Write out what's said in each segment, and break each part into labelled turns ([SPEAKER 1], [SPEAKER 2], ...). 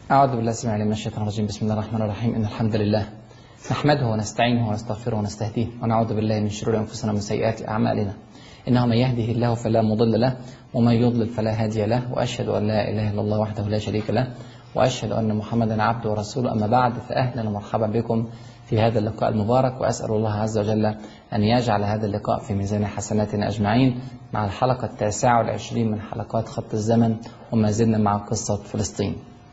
[SPEAKER 1] أعوذ بالله السميع العليم من الشيطان الرجيم بسم الله الرحمن الرحيم إن الحمد لله نحمده ونستعينه ونستغفره ونستهديه ونعوذ بالله من شرور أنفسنا ومن سيئات أعمالنا إنه من يهده الله فلا مضل له ومن يضلل فلا هادي له وأشهد أن لا إله إلا الله وحده لا شريك له وأشهد أن محمدا عبده ورسوله أما بعد فأهلا ومرحبا بكم في هذا اللقاء المبارك وأسأل الله عز وجل أن يجعل هذا اللقاء في ميزان حسناتنا أجمعين مع الحلقة التاسعة والعشرين من حلقات خط الزمن وما زلنا مع قصة فلسطين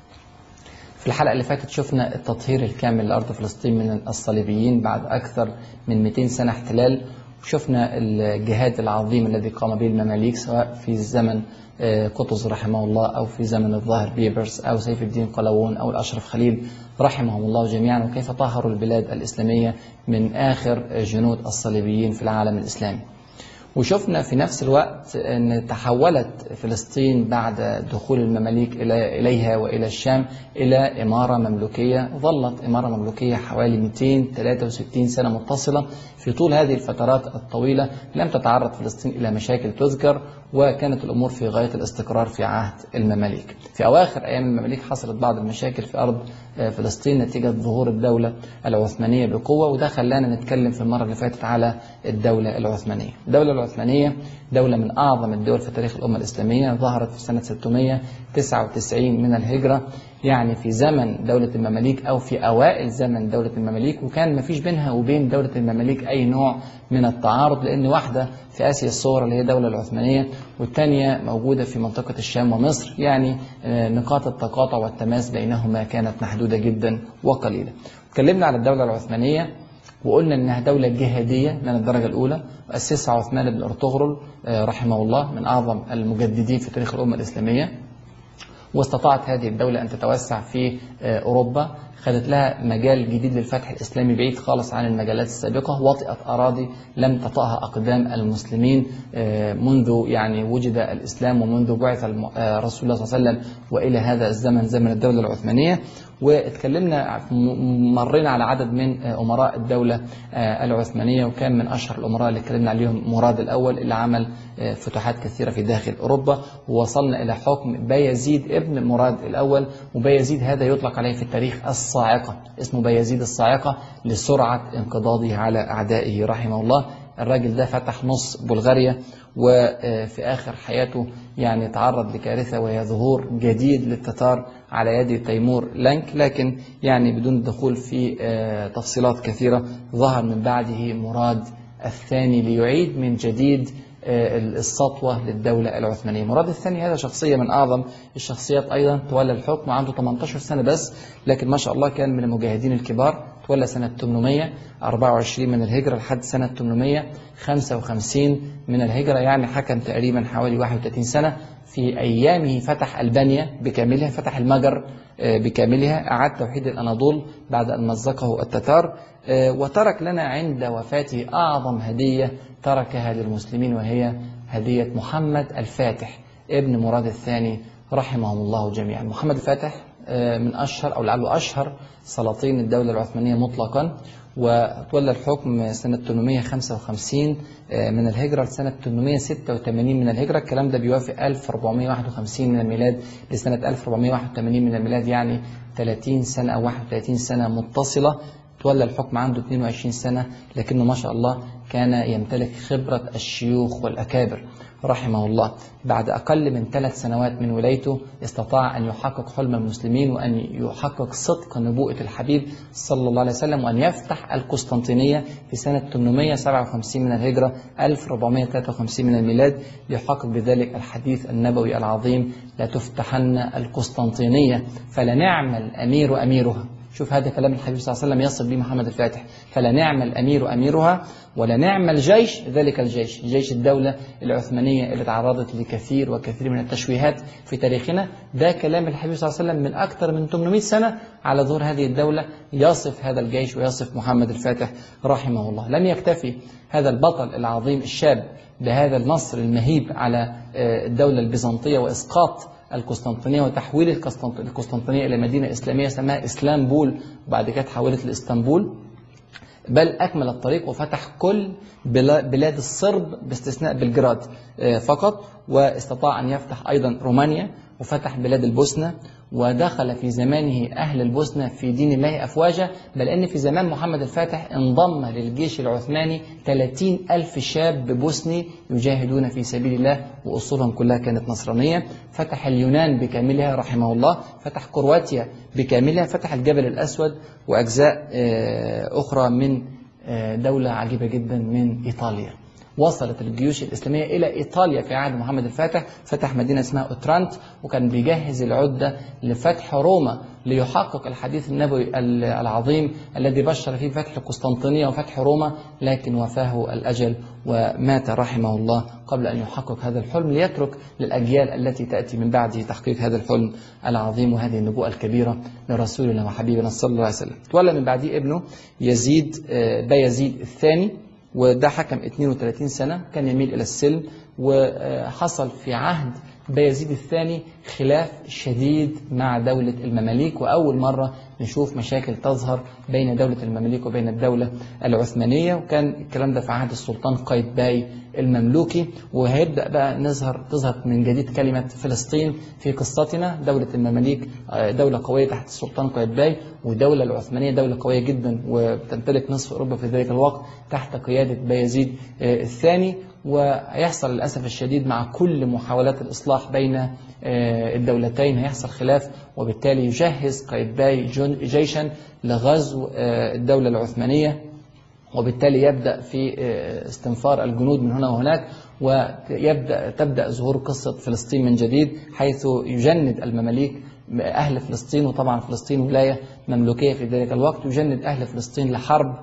[SPEAKER 1] في الحلقة اللي فاتت شفنا التطهير الكامل لأرض فلسطين من الصليبيين بعد أكثر من 200 سنة احتلال وشفنا الجهاد العظيم الذي قام به المماليك سواء في زمن قطز رحمه الله أو في زمن الظاهر بيبرس أو سيف الدين قلاوون أو الأشرف خليل رحمهم الله جميعا وكيف طهروا البلاد الإسلامية من آخر جنود الصليبيين في العالم الإسلامي وشفنا في نفس الوقت أن تحولت فلسطين بعد دخول المماليك إليها وإلى الشام إلى إمارة مملوكية ظلت إمارة مملوكية حوالي 263 سنة متصلة في طول هذه الفترات الطويلة لم تتعرض فلسطين إلى مشاكل تذكر وكانت الأمور في غاية الاستقرار في عهد المماليك في أواخر أيام المماليك حصلت بعض المشاكل في أرض فلسطين نتيجة ظهور الدولة العثمانية بقوة وده خلانا نتكلم في المرة اللي فاتت على الدولة العثمانية الدولة العثمانية دولة من أعظم الدول في تاريخ الأمة الإسلامية ظهرت في سنة 699 من الهجرة يعني في زمن دولة المماليك أو في أوائل زمن دولة المماليك وكان ما فيش بينها وبين دولة المماليك أي نوع من التعارض لأن واحدة في آسيا الصغرى اللي هي الدولة العثمانية والثانية موجودة في منطقة الشام ومصر يعني نقاط التقاطع والتماس بينهما كانت محدودة جدا وقليلة اتكلمنا على الدولة العثمانية وقلنا انها دولة جهادية من الدرجة الأولى أسسها عثمان بن أرطغرل رحمه الله من أعظم المجددين في تاريخ الأمة الإسلامية واستطاعت هذه الدولة أن تتوسع في أوروبا خدت لها مجال جديد للفتح الإسلامي بعيد خالص عن المجالات السابقة وطئت أراضي لم تطأها أقدام المسلمين منذ يعني وجد الإسلام ومنذ بعث رسول الله صلى الله عليه وسلم وإلى هذا الزمن زمن الدولة العثمانية واتكلمنا مرينا على عدد من أمراء الدولة العثمانية وكان من أشهر الأمراء اللي اتكلمنا عليهم مراد الأول اللي عمل فتوحات كثيرة في داخل أوروبا ووصلنا إلى حكم بايزيد ابن مراد الأول وبايزيد هذا يطلق عليه في التاريخ الصاعقة اسمه بايزيد الصاعقة لسرعة انقضاضه على أعدائه رحمه الله الراجل ده فتح نص بلغاريا وفي آخر حياته يعني تعرض لكارثة وهي ظهور جديد للتتار على يد تيمور لانك لكن يعني بدون الدخول في تفصيلات كثيرة ظهر من بعده مراد الثاني ليعيد من جديد السطوة للدولة العثمانية مراد الثاني هذا شخصية من أعظم الشخصيات أيضا تولى الحكم عنده 18 سنة بس لكن ما شاء الله كان من المجاهدين الكبار تولى سنة 824 من الهجرة لحد سنة 855 من الهجرة يعني حكم تقريبا حوالي 31 سنة في أيامه فتح ألبانيا بكاملها فتح المجر بكاملها أعاد توحيد الأناضول بعد أن مزقه التتار وترك لنا عند وفاته أعظم هدية تركها للمسلمين وهي هدية محمد الفاتح ابن مراد الثاني رحمهم الله جميعا محمد الفاتح من أشهر أو لعله أشهر سلاطين الدولة العثمانية مطلقا وتولى الحكم سنة 855 من الهجرة لسنة 886 من الهجرة الكلام ده بيوافق 1451 من الميلاد لسنة 1481 من الميلاد يعني 30 سنة أو 31 سنة متصلة تولى الحكم عنده 22 سنة لكنه ما شاء الله كان يمتلك خبرة الشيوخ والأكابر رحمه الله بعد أقل من ثلاث سنوات من ولايته استطاع أن يحقق حلم المسلمين وأن يحقق صدق نبوءة الحبيب صلى الله عليه وسلم وأن يفتح القسطنطينية في سنة 857 من الهجرة 1453 من الميلاد ليحقق بذلك الحديث النبوي العظيم لا تفتحن القسطنطينية فلنعم الأمير أميرها شوف هذا كلام الحبيب صلى الله عليه وسلم يصل به محمد الفاتح فلنعم الأمير أميرها ولنعم الجيش ذلك الجيش جيش الدولة العثمانية اللي تعرضت لكثير وكثير من التشويهات في تاريخنا ده كلام الحبيب صلى الله عليه وسلم من أكثر من 800 سنة على ظهور هذه الدولة يصف هذا الجيش ويصف محمد الفاتح رحمه الله لم يكتفي هذا البطل العظيم الشاب بهذا النصر المهيب على الدولة البيزنطية وإسقاط القسطنطينية وتحويل القسطنطينية إلى مدينة إسلامية سماها إسلامبول وبعد كده تحولت لإسطنبول بل أكمل الطريق وفتح كل بلاد الصرب باستثناء بلجراد فقط واستطاع أن يفتح أيضا رومانيا وفتح بلاد البوسنة ودخل في زمانه أهل البوسنة في دين الله أفواجا بل أن في زمان محمد الفاتح انضم للجيش العثماني 30 ألف شاب بوسني يجاهدون في سبيل الله وأصولهم كلها كانت نصرانية فتح اليونان بكاملها رحمه الله فتح كرواتيا بكاملها فتح الجبل الأسود وأجزاء أخرى من دولة عجيبة جدا من إيطاليا وصلت الجيوش الإسلامية إلى إيطاليا في عهد محمد الفاتح فتح مدينة اسمها أوترانت وكان بيجهز العدة لفتح روما ليحقق الحديث النبوي العظيم الذي بشر فيه فتح القسطنطينية وفتح روما لكن وفاه الأجل ومات رحمه الله قبل أن يحقق هذا الحلم ليترك للأجيال التي تأتي من بعده تحقيق هذا الحلم العظيم وهذه النبوءة الكبيرة لرسولنا وحبيبنا صلى الله عليه وسلم تولى من بعده ابنه يزيد بايزيد الثاني وده حكم 32 سنة كان يميل إلى السلم وحصل في عهد بايزيد الثاني خلاف شديد مع دولة المماليك وأول مرة نشوف مشاكل تظهر بين دولة المماليك وبين الدولة العثمانية وكان الكلام ده في عهد السلطان قايتباي المملوكي وهيبدأ بقى نظهر تظهر من جديد كلمة فلسطين في قصتنا دولة المماليك دولة قوية تحت السلطان قايتباي والدولة العثمانية دولة قوية جدا وبتمتلك نصف أوروبا في ذلك الوقت تحت قيادة بايزيد الثاني ويحصل للأسف الشديد مع كل محاولات الإصلاح بين الدولتين هيحصل خلاف وبالتالي يجهز قايتباي جيشا لغزو الدولة العثمانية وبالتالي يبدأ في استنفار الجنود من هنا وهناك ويبدأ تبدأ ظهور قصة فلسطين من جديد حيث يجند المماليك أهل فلسطين وطبعا فلسطين ولاية مملوكية في ذلك الوقت يجند أهل فلسطين لحرب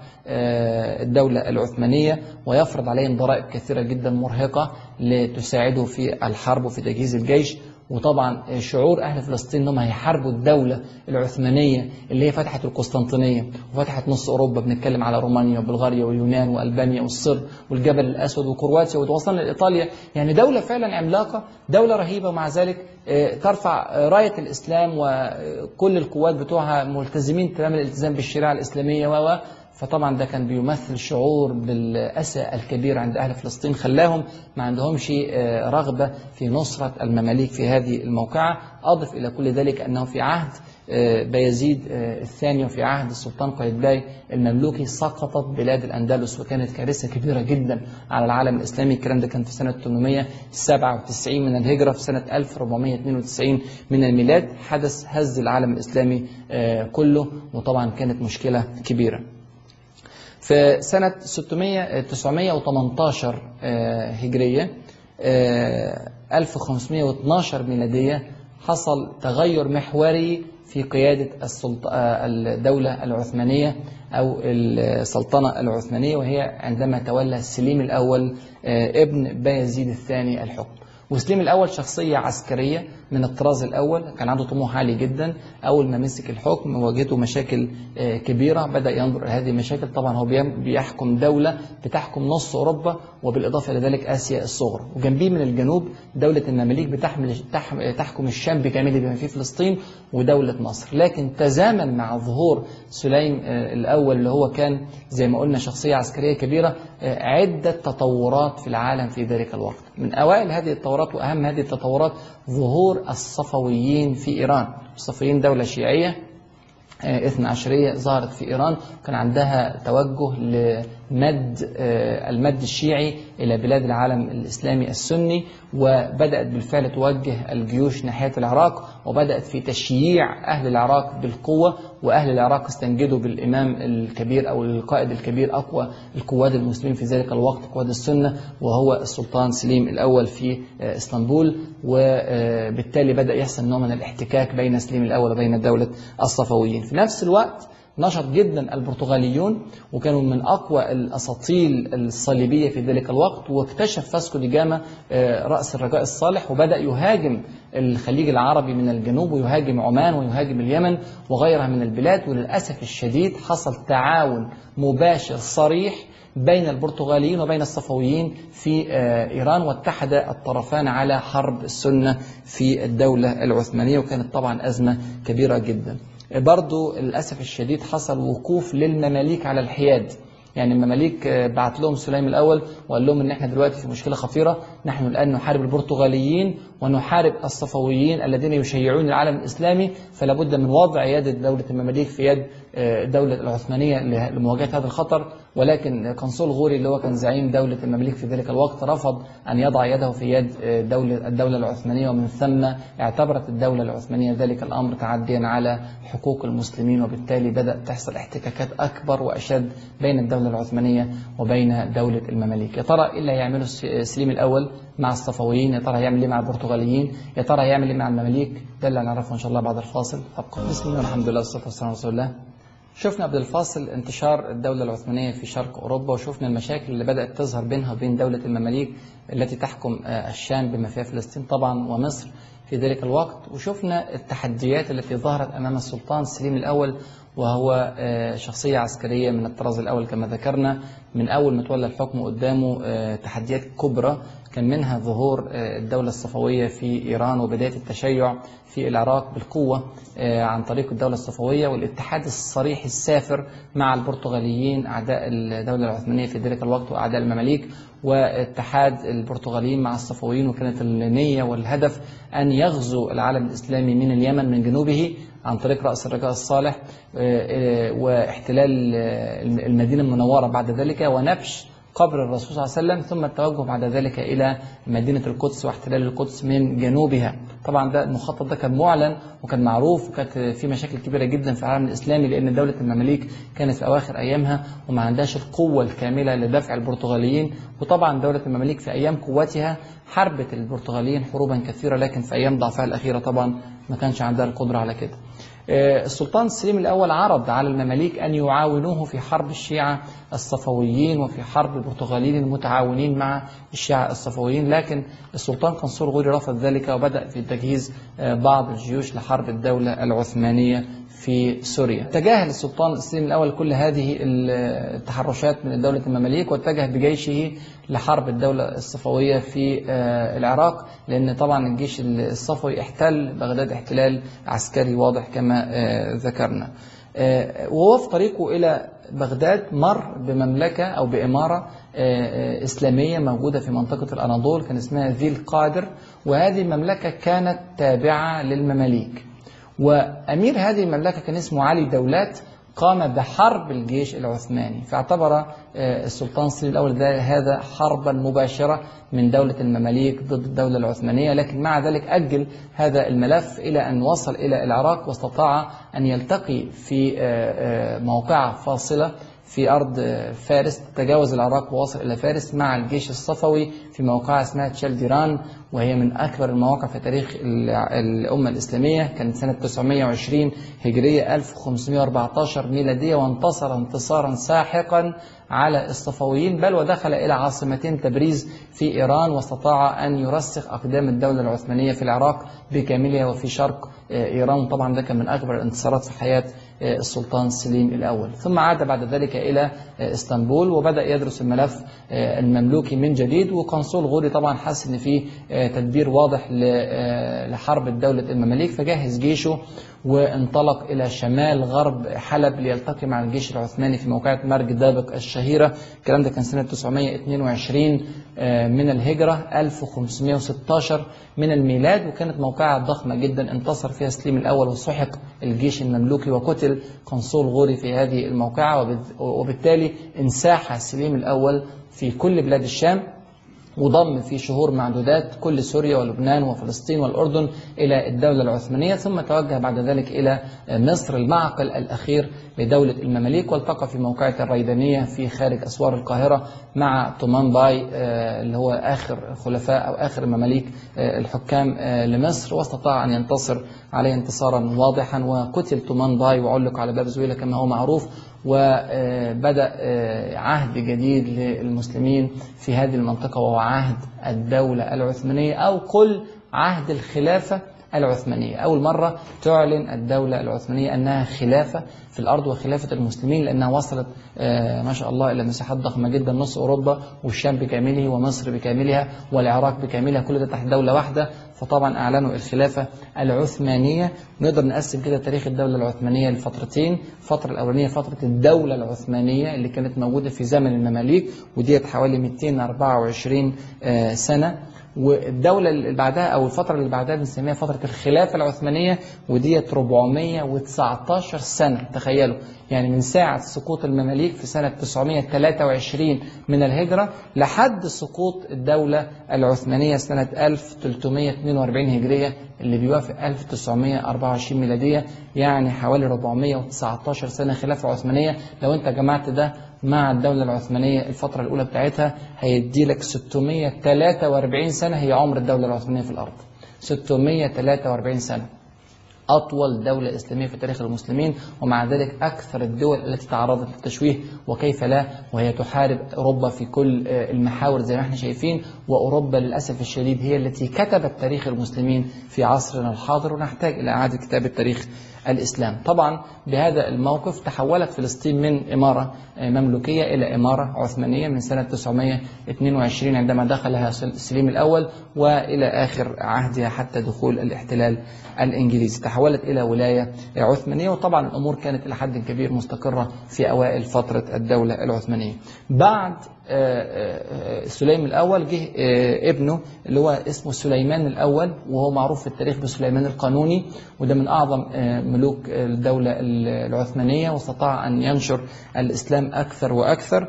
[SPEAKER 1] الدولة العثمانية ويفرض عليهم ضرائب كثيرة جدا مرهقة لتساعده في الحرب وفي تجهيز الجيش وطبعا شعور أهل فلسطين أنهم هيحاربوا الدولة العثمانية اللي هي فتحت القسطنطينية وفتحت نص أوروبا بنتكلم على رومانيا وبلغاريا واليونان وألبانيا والصر والجبل الأسود وكرواتيا وتوصلنا لإيطاليا يعني دولة فعلا عملاقة دولة رهيبة ومع ذلك ترفع راية الإسلام وكل القوات بتوعها ملتزمين تمام الالتزام بالشريعة الإسلامية و فطبعا ده كان بيمثل شعور بالأسى الكبير عند أهل فلسطين خلاهم ما عندهمش رغبة في نصرة المماليك في هذه الموقعة أضف إلى كل ذلك أنه في عهد بايزيد الثاني وفي عهد السلطان قايتباي المملوكي سقطت بلاد الأندلس وكانت كارثة كبيرة جدا على العالم الإسلامي الكلام ده كان في سنة 897 من الهجرة في سنة 1492 من الميلاد حدث هز العالم الإسلامي كله وطبعا كانت مشكلة كبيرة في سنة 600 918 هجرية 1512 ميلادية حصل تغير محوري في قيادة الدولة العثمانية أو السلطنة العثمانية وهي عندما تولى سليم الأول ابن بايزيد الثاني الحكم وسليم الأول شخصية عسكرية من الطراز الأول كان عنده طموح عالي جدا أول ما مسك الحكم واجهته مشاكل كبيرة بدأ ينظر إلى هذه المشاكل طبعا هو بيحكم دولة بتحكم نص أوروبا وبالإضافة إلى ذلك آسيا الصغرى وجنبيه من الجنوب دولة المماليك بتحمل تحكم الشام بكامله بما فيه فلسطين ودولة مصر لكن تزامن مع ظهور سليم الأول اللي هو كان زي ما قلنا شخصية عسكرية كبيرة عدة تطورات في العالم في ذلك الوقت من أوائل هذه التطورات وأهم هذه التطورات ظهور الصفويين في إيران الصفويين دولة شيعية اثنا عشرية ظهرت في إيران كان عندها توجه لمد المد الشيعي إلى بلاد العالم الإسلامي السني وبدأت بالفعل توجه الجيوش ناحية العراق وبدأت في تشييع أهل العراق بالقوة وأهل العراق استنجدوا بالإمام الكبير أو القائد الكبير أقوى القواد المسلمين في ذلك الوقت قواد السنة وهو السلطان سليم الأول في اسطنبول وبالتالي بدأ يحصل نوع من الاحتكاك بين سليم الأول وبين دولة الصفويين في نفس الوقت نشط جدا البرتغاليون وكانوا من أقوى الأساطيل الصليبية في ذلك الوقت واكتشف فاسكو دي جاما رأس الرجاء الصالح وبدأ يهاجم الخليج العربي من الجنوب ويهاجم عمان ويهاجم اليمن وغيرها من البلاد وللأسف الشديد حصل تعاون مباشر صريح بين البرتغاليين وبين الصفويين في إيران واتحد الطرفان على حرب السنة في الدولة العثمانية وكانت طبعا أزمة كبيرة جدا برضو للأسف الشديد حصل وقوف للمماليك على الحياد يعني المماليك بعت لهم سليم الأول وقال لهم إن إحنا دلوقتي في مشكلة خطيرة نحن الآن نحارب البرتغاليين ونحارب الصفويين الذين يشيعون العالم الإسلامي فلا بد من وضع يد دولة المماليك في يد الدولة العثمانية لمواجهة هذا الخطر ولكن قنصل غوري اللي هو كان زعيم دولة المماليك في ذلك الوقت رفض أن يضع يده في يد دولة الدولة العثمانية ومن ثم اعتبرت الدولة العثمانية ذلك الأمر تعديا على حقوق المسلمين وبالتالي بدأ تحصل احتكاكات أكبر وأشد بين الدولة العثمانية وبين دولة المماليك يا ترى إيه اللي هيعمله سليم الأول مع الصفويين يا ترى هيعمل ايه مع البرتغاليين يا ترى هيعمل ايه مع المماليك ده اللي هنعرفه ان شاء الله بعد الفاصل ابقى بسم الله الحمد لله والصلاه والسلام على رسول الله شفنا قبل الفاصل انتشار الدولة العثمانية في شرق أوروبا وشفنا المشاكل اللي بدأت تظهر بينها وبين دولة المماليك التي تحكم الشام بما فيها فلسطين طبعا ومصر في ذلك الوقت وشفنا التحديات التي ظهرت أمام السلطان سليم الأول وهو شخصية عسكرية من الطراز الأول كما ذكرنا من أول ما تولى الحكم قدامه تحديات كبرى كان منها ظهور الدولة الصفوية في إيران وبداية التشيع في العراق بالقوة عن طريق الدولة الصفوية والاتحاد الصريح السافر مع البرتغاليين أعداء الدولة العثمانية في ذلك الوقت وأعداء المماليك واتحاد البرتغاليين مع الصفويين وكانت النية والهدف أن يغزو العالم الإسلامي من اليمن من جنوبه عن طريق رأس الرجاء الصالح واحتلال المدينة المنورة بعد ذلك ونبش قبر الرسول صلى الله عليه وسلم ثم التوجه بعد ذلك إلى مدينة القدس واحتلال القدس من جنوبها طبعا ده المخطط ده كان معلن وكان معروف وكانت في مشاكل كبيرة جدا في العالم الإسلامي لأن دولة المماليك كانت في أواخر أيامها وما عندهاش القوة الكاملة لدفع البرتغاليين وطبعا دولة المماليك في أيام قوتها حربت البرتغاليين حروبا كثيرة لكن في أيام ضعفها الأخيرة طبعا ما كانش عندها القدرة على كده السلطان سليم الأول عرض على المماليك أن يعاونوه في حرب الشيعة الصفويين وفي حرب البرتغاليين المتعاونين مع الشيعة الصفويين لكن السلطان قنصور غوري رفض ذلك وبدأ في تجهيز بعض الجيوش لحرب الدولة العثمانية في سوريا تجاهل السلطان سليم الأول كل هذه التحرشات من الدولة المماليك واتجه بجيشه لحرب الدولة الصفوية في العراق لأن طبعا الجيش الصفوي احتل بغداد احتلال عسكري واضح كما ذكرنا وهو في طريقه إلى بغداد مر بمملكة أو بإمارة إسلامية موجودة في منطقة الأناضول كان اسمها ذي القادر وهذه المملكة كانت تابعة للمماليك وأمير هذه المملكة كان اسمه علي دولات قام بحرب الجيش العثماني فاعتبر السلطان سليم الأول هذا حربا مباشرة من دولة المماليك ضد الدولة العثمانية لكن مع ذلك أجل هذا الملف إلى أن وصل إلى العراق واستطاع أن يلتقي في موقعة فاصلة في أرض فارس تجاوز العراق ووصل إلى فارس مع الجيش الصفوي في موقعة اسمها تشالديران وهي من أكبر المواقع في تاريخ الأمة الإسلامية كانت سنة 920 هجرية 1514 ميلادية وانتصر انتصارا ساحقا على الصفويين بل ودخل إلى عاصمتين تبريز في إيران واستطاع أن يرسخ أقدام الدولة العثمانية في العراق بكاملها وفي شرق إيران طبعا ده كان من أكبر الانتصارات في حياة السلطان سليم الأول ثم عاد بعد ذلك إلى اسطنبول وبدأ يدرس الملف المملوكي من جديد وقنصل غوري طبعا حس ان في تدبير واضح لحرب الدولة المماليك فجهز جيشه وانطلق إلى شمال غرب حلب ليلتقي مع الجيش العثماني في موقعة مرج دابق الشهيرة الكلام ده كان سنة 922 من الهجرة 1516 من الميلاد وكانت موقعة ضخمة جدا انتصر فيها سليم الأول وسحق الجيش المملوكي وقتل قنصل غوري في هذه الموقعة وبالتالي انساح سليم الأول في كل بلاد الشام وضم في شهور معدودات كل سوريا ولبنان وفلسطين والأردن إلى الدولة العثمانية ثم توجه بعد ذلك إلى مصر المعقل الأخير لدولة المماليك والتقى في موقعة الريدانية في خارج أسوار القاهرة مع تومان باي اللي هو آخر خلفاء أو آخر مماليك الحكام لمصر واستطاع أن ينتصر عليه انتصارا واضحا وقتل تومان باي وعلق على باب زويلة كما هو معروف وبدأ عهد جديد للمسلمين في هذه المنطقة وهو عهد الدولة العثمانية أو قل عهد الخلافة العثمانية أول مرة تعلن الدولة العثمانية أنها خلافة في الأرض وخلافة المسلمين لأنها وصلت ما شاء الله إلى مساحات ضخمة جدا نص أوروبا والشام بكامله ومصر بكاملها والعراق بكاملها كل ده تحت دولة واحدة فطبعا أعلنوا الخلافة العثمانية نقدر نقسم كده تاريخ الدولة العثمانية لفترتين الفترة الأولانية فترة الدولة العثمانية اللي كانت موجودة في زمن المماليك وديت حوالي 224 آه، سنة والدولة اللي بعدها أو الفترة اللي بعدها بنسميها فترة الخلافة العثمانية وديت 419 سنة تخيلوا يعني من ساعة سقوط المماليك في سنة 923 من الهجرة لحد سقوط الدولة العثمانية سنة 1342 هجرية اللي بيوافق 1924 ميلادية يعني حوالي 419 سنة خلافة عثمانية لو انت جمعت ده مع الدولة العثمانية الفترة الأولى بتاعتها هيدي لك 643 سنة هي عمر الدولة العثمانية في الأرض 643 سنة أطول دولة إسلامية في تاريخ المسلمين ومع ذلك أكثر الدول التي تعرضت للتشويه وكيف لا وهي تحارب أوروبا في كل آه، المحاور زي ما احنا شايفين وأوروبا للأسف الشديد هي التي كتبت تاريخ المسلمين في عصرنا الحاضر ونحتاج إلى إعادة كتابة تاريخ الإسلام طبعا بهذا الموقف تحولت فلسطين من إمارة آه، مملوكية إلى إمارة عثمانية من سنة 922 عندما دخلها سليم الأول وإلى آخر عهدها حتى دخول الاحتلال الإنجليزي تحولت إلى ولاية عثمانية وطبعا الأمور كانت إلى حد كبير مستقرة في أوائل فترة الدولة العثمانية بعد آه، آه، سليم الأول جه آه، ابنه اللي هو اسمه سليمان الأول وهو معروف في التاريخ بسليمان القانوني وده من أعظم آه، ملوك الدولة العثمانية واستطاع أن ينشر الإسلام أكثر وأكثر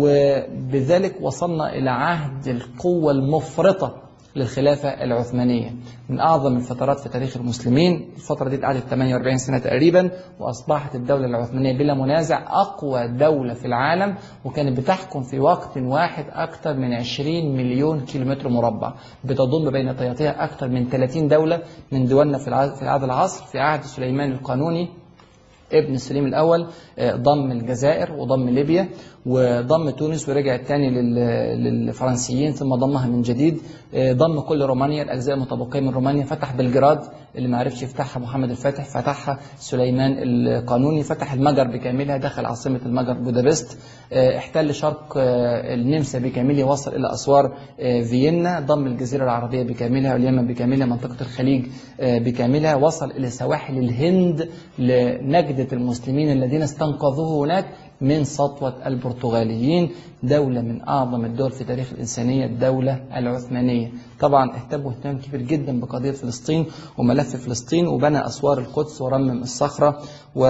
[SPEAKER 1] وبذلك وصلنا إلى عهد القوة المفرطة للخلافة العثمانية من أعظم الفترات في تاريخ المسلمين الفترة دي قعدت 48 سنة تقريبا وأصبحت الدولة العثمانية بلا منازع أقوى دولة في العالم وكانت بتحكم في وقت واحد أكثر من 20 مليون كيلومتر مربع بتضم بين طياتها أكثر من 30 دولة من دولنا في الع- في هذا العصر في عهد سليمان القانوني ابن سليم الأول آه، ضم الجزائر وضم ليبيا وضم تونس ورجع تاني لل- للفرنسيين ثم ضمها من جديد آه، ضم كل رومانيا الأجزاء المتبقية من رومانيا فتح بلجراد اللي ما عرفش يفتحها محمد الفاتح فتحها سليمان القانوني فتح المجر بكاملها دخل عاصمة المجر بودابست آه، احتل شرق آه، النمسا بكاملها وصل إلى أسوار آه، فيينا ضم الجزيرة العربية بكاملها واليمن بكاملها منطقة الخليج آه، بكاملها وصل إلى سواحل الهند لنجدة المسلمين الذين استنقذوه هناك من سطوة البرتغاليين دولة من أعظم الدول في تاريخ الإنسانية الدولة العثمانية طبعا اهتموا اهتمام كبير جدا بقضية فلسطين وملف فلسطين وبنى أسوار القدس ورمم الصخرة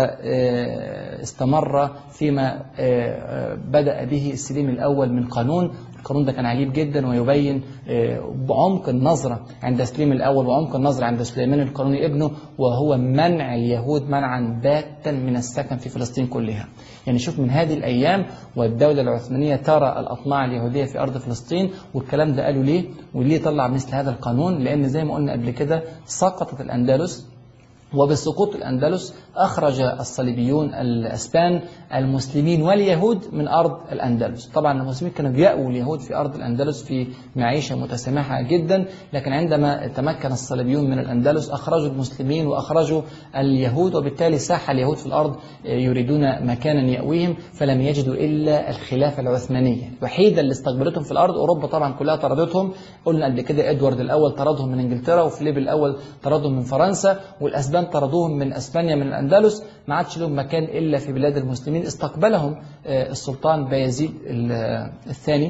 [SPEAKER 1] واستمر فيما آه، بدأ به السليم الأول من قانون القانون ده كان عجيب جدا ويبين آه، بعمق النظرة عند سليم الأول وعمق النظرة عند سليمان القانوني ابنه وهو منع اليهود منعا باتا من السكن في فلسطين كلها يعني شوف من هذه الأيام والدولة العثمانية ترى الأطماع اليهودية في أرض فلسطين والكلام ده قالوا ليه وليه طلع مثل هذا القانون لأن زي ما قلنا قبل كده سقطت الأندلس وبسقوط الأندلس أخرج الصليبيون الأسبان المسلمين واليهود من أرض الأندلس طبعا المسلمين كانوا بيأووا اليهود في أرض الأندلس في معيشة متسامحة جدا لكن عندما تمكن الصليبيون من الأندلس أخرجوا المسلمين وأخرجوا اليهود وبالتالي ساح اليهود في الأرض يريدون مكانا يأويهم فلم يجدوا إلا الخلافة العثمانية الوحيدة اللي استقبلتهم في الأرض أوروبا طبعا كلها طردتهم قلنا قبل كده إدوارد الأول طردهم من إنجلترا وفليب الأول طردهم من فرنسا والأسبان طردوهم من أسبانيا من الأندلس ما عادش لهم مكان إلا في بلاد المسلمين استقبلهم آه، السلطان بايزيد ال- آه، الثاني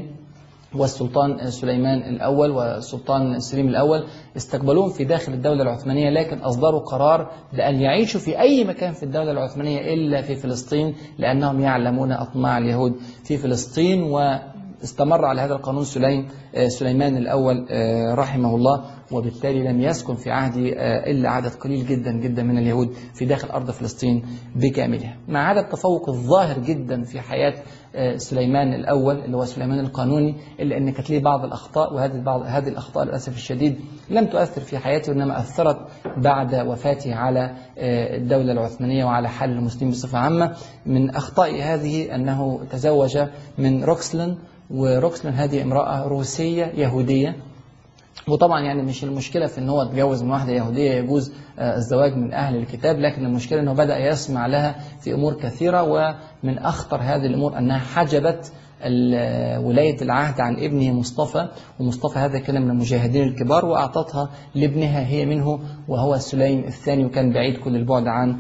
[SPEAKER 1] والسلطان سليمان الأول والسلطان سليم الأول استقبلوهم في داخل الدولة العثمانية لكن أصدروا قرار بأن يعيشوا في أي مكان في الدولة العثمانية إلا في فلسطين لأنهم يعلمون أطماع اليهود في فلسطين واستمر على هذا القانون سليم آه، سليمان الأول آه، رحمه الله وبالتالي لم يسكن في عهده آه، إلا عدد قليل جدا جدا من اليهود في داخل أرض فلسطين بكاملها مع هذا التفوق الظاهر جدا في حياة آه، سليمان الأول اللي هو سليمان القانوني إلا أن كانت ليه بعض الأخطاء وهذه بعض هذه الأخطاء للأسف الشديد لم تؤثر في حياته إنما أثرت بعد وفاته على آه، الدولة العثمانية وعلى حال المسلمين بصفة عامة من أخطاء هذه أنه تزوج من روكسلن وروكسلن هذه امرأة روسية يهودية وطبعا يعني مش المشكلة في ان هو اتجوز من واحدة يهودية يجوز آه، الزواج من أهل الكتاب لكن المشكلة انه بدأ يسمع لها في أمور كثيرة ومن أخطر هذه الأمور أنها حجبت ولاية العهد عن ابنه مصطفى ومصطفى هذا كان من المجاهدين الكبار وأعطتها لابنها هي منه وهو سليم الثاني وكان بعيد كل البعد عن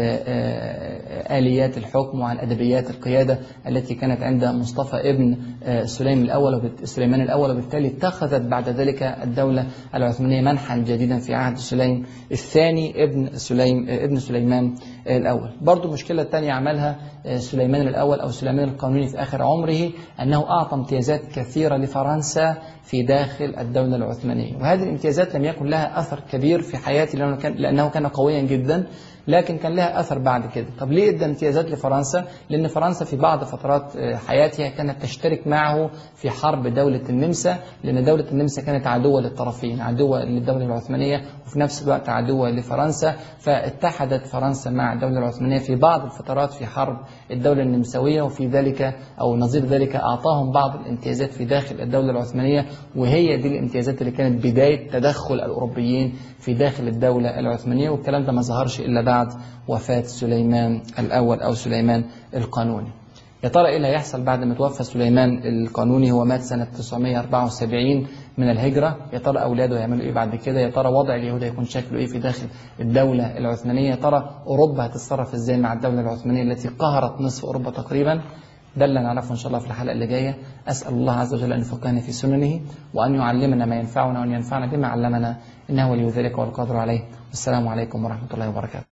[SPEAKER 1] آليات الحكم وعن أدبيات القيادة التي كانت عند مصطفى ابن سليم الأول سليمان الأول وبالتالي اتخذت بعد ذلك الدولة العثمانية منحا جديدا في عهد سليم الثاني ابن سليم ابن سليمان الأول برضو المشكلة الثانية عملها سليمان الأول أو سليمان القانوني في آخر عمره أنه أعطى امتيازات كثيرة لفرنسا في داخل الدولة العثمانية وهذه الامتيازات لم يكن لها أثر كبير في حياتي لأنه كان, لأنه كان قويا جدا لكن كان لها أثر بعد كده طب ليه ادى امتيازات لفرنسا لأن فرنسا في بعض فترات حياتها كانت تشترك معه في حرب دولة النمسا لأن دولة النمسا كانت عدوة للطرفين عدوة للدولة العثمانية وفي نفس الوقت عدوة لفرنسا فاتحدت فرنسا مع الدولة العثمانية في بعض الفترات في حرب الدولة النمساوية وفي ذلك أو نظير ذلك أعطاهم بعض الامتيازات في داخل الدولة العثمانية وهي دي الامتيازات اللي كانت بداية تدخل الأوروبيين في داخل الدولة العثمانية والكلام ده ما ظهرش إلا بعد وفاة سليمان الأول أو سليمان القانوني يا ترى إيه اللي هيحصل بعد ما توفى سليمان القانوني هو مات سنة 974 من الهجرة يا ترى أولاده هيعملوا إيه بعد كده يا ترى وضع اليهود هيكون شكله إيه في داخل الدولة العثمانية يا ترى أوروبا هتتصرف إزاي مع الدولة العثمانية التي قهرت نصف أوروبا تقريبا ده اللي نعرفه إن شاء الله في الحلقة اللي جاية أسأل الله عز وجل أن يفقهنا في سننه وأن يعلمنا ما ينفعنا وأن ينفعنا بما علمنا إنه ولي ذلك والقادر عليه والسلام عليكم ورحمة الله وبركاته